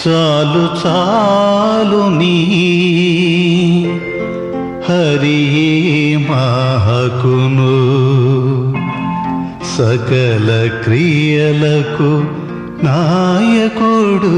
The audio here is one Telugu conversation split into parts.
చాలు చాలు నీ హరి మాకును సకల క్రియలకు నాయకుడు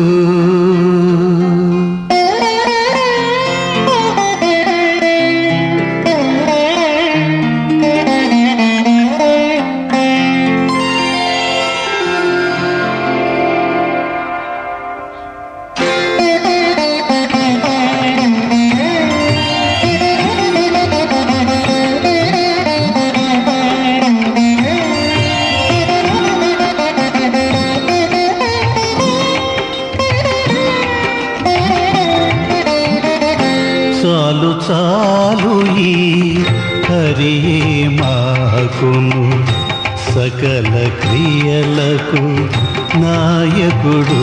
చాలు చాలు ఈ హరి మాకును సకల క్రియలకు నాయకుడు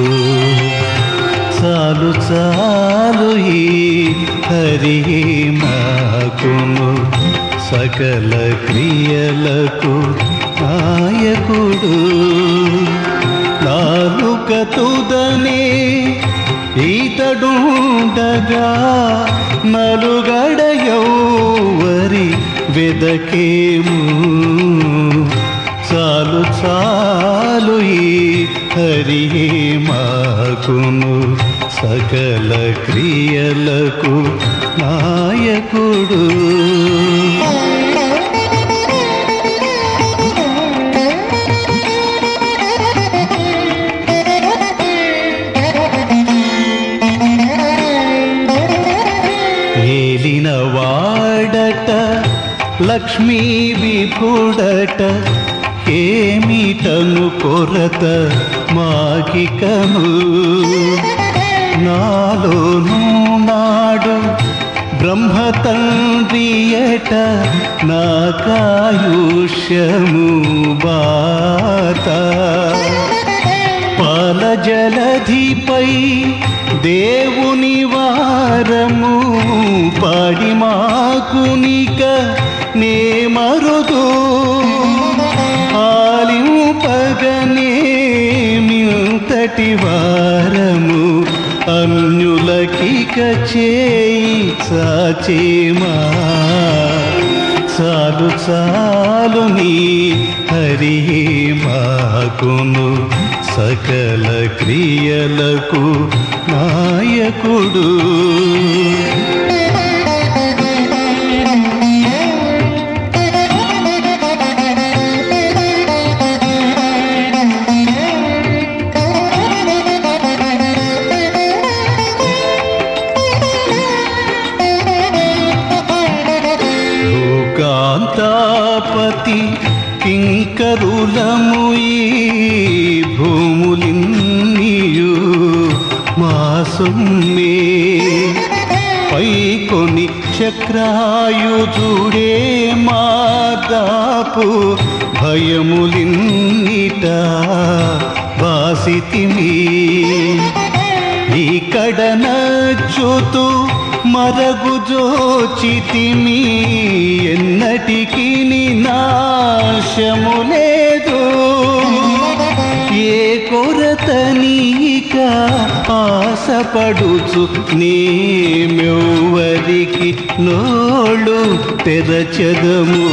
చాలు చాలు ఈ హరి మాకును సకల క్రియలకు నాయకుడు నాలుక తుదనే ఈతడుండగా నలుగడ యౌవరి వెదకేము చాలు చాలు ఈ హరి మాకును సకల క్రియలకు నాయకుడు ఏలిన వాడట లక్ష్మీ విభుడట ఏమిటను కొరత మాకికను నాలోను నాడు బ్రహ్మ తండ్రియట నా కాయుష్యము బాత పాల జలధిపై దేవుని వారము పాడి మాకునిక నే మరుదు ఆలింపగనే మింతటి వారము అన్యులకిక చేయి చాచేమా చాలు చాలు నీ హరి మాకును సకల క్రియలకు నాయకుడు భూకాంతాపతి కింకరులము ఈ భూములిన్నీయు మా సొమ్మే పైకొని చక్రాయుధుడే మా దాపు భయములిన్నిట బాసితిమి ఇక్కడ నచ్చుతూ మరగు జోచితిమి ఎన్నటికి నాశము లేదు ఏ కొరత నీక ఆశపడుచు నేమెవ్వరికి నోళ్ళు తెరచదము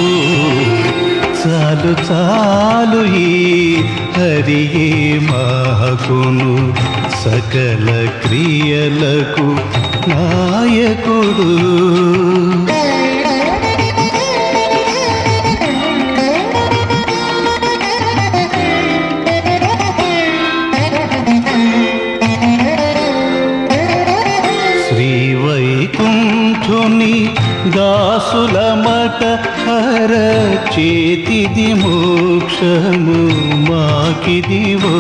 చాలు చాలు ఈ హరి మాకును సకల క్రియలకు నాయకుడు శ్రీ వైకుంఠుని దాసుల మట హర చేతిది మోక్షము మాకిదివో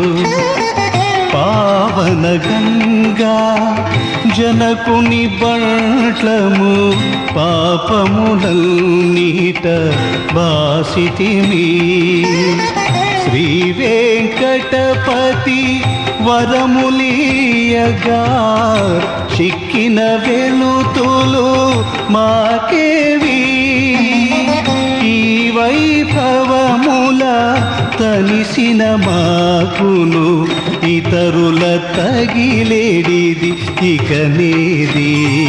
పావన గంగా జనకుని బంట్లము పాపములన్నీట బాసితిమి శ్రీ వెంకటపతి వరములీయగా చిక్కిన వెలుతులు మాకేవి ఈ వైభవముల త కలిసిన మాకును ఇతరుల తగిలేడిది ఇక నేది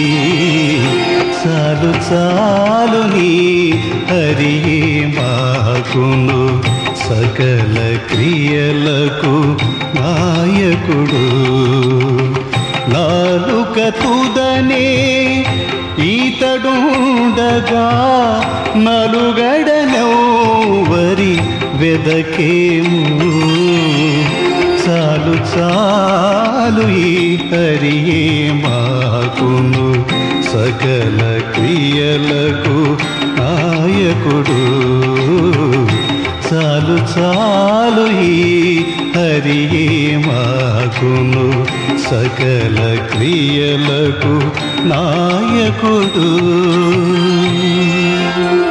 చాలు చాలు నీ హరియే మాకును సకల క్రియలకు నాయకుడు నాలుక తుదనే ఈతడుండగా నలుగడనెవ్వరి వెదకేము చాలు చాలు ఈ హరియే మాకును సకల క్రియలకు నాయకుడు చాలు చాలు ఈ హరియే మాకును సకల క్రియలకు నాయకుడు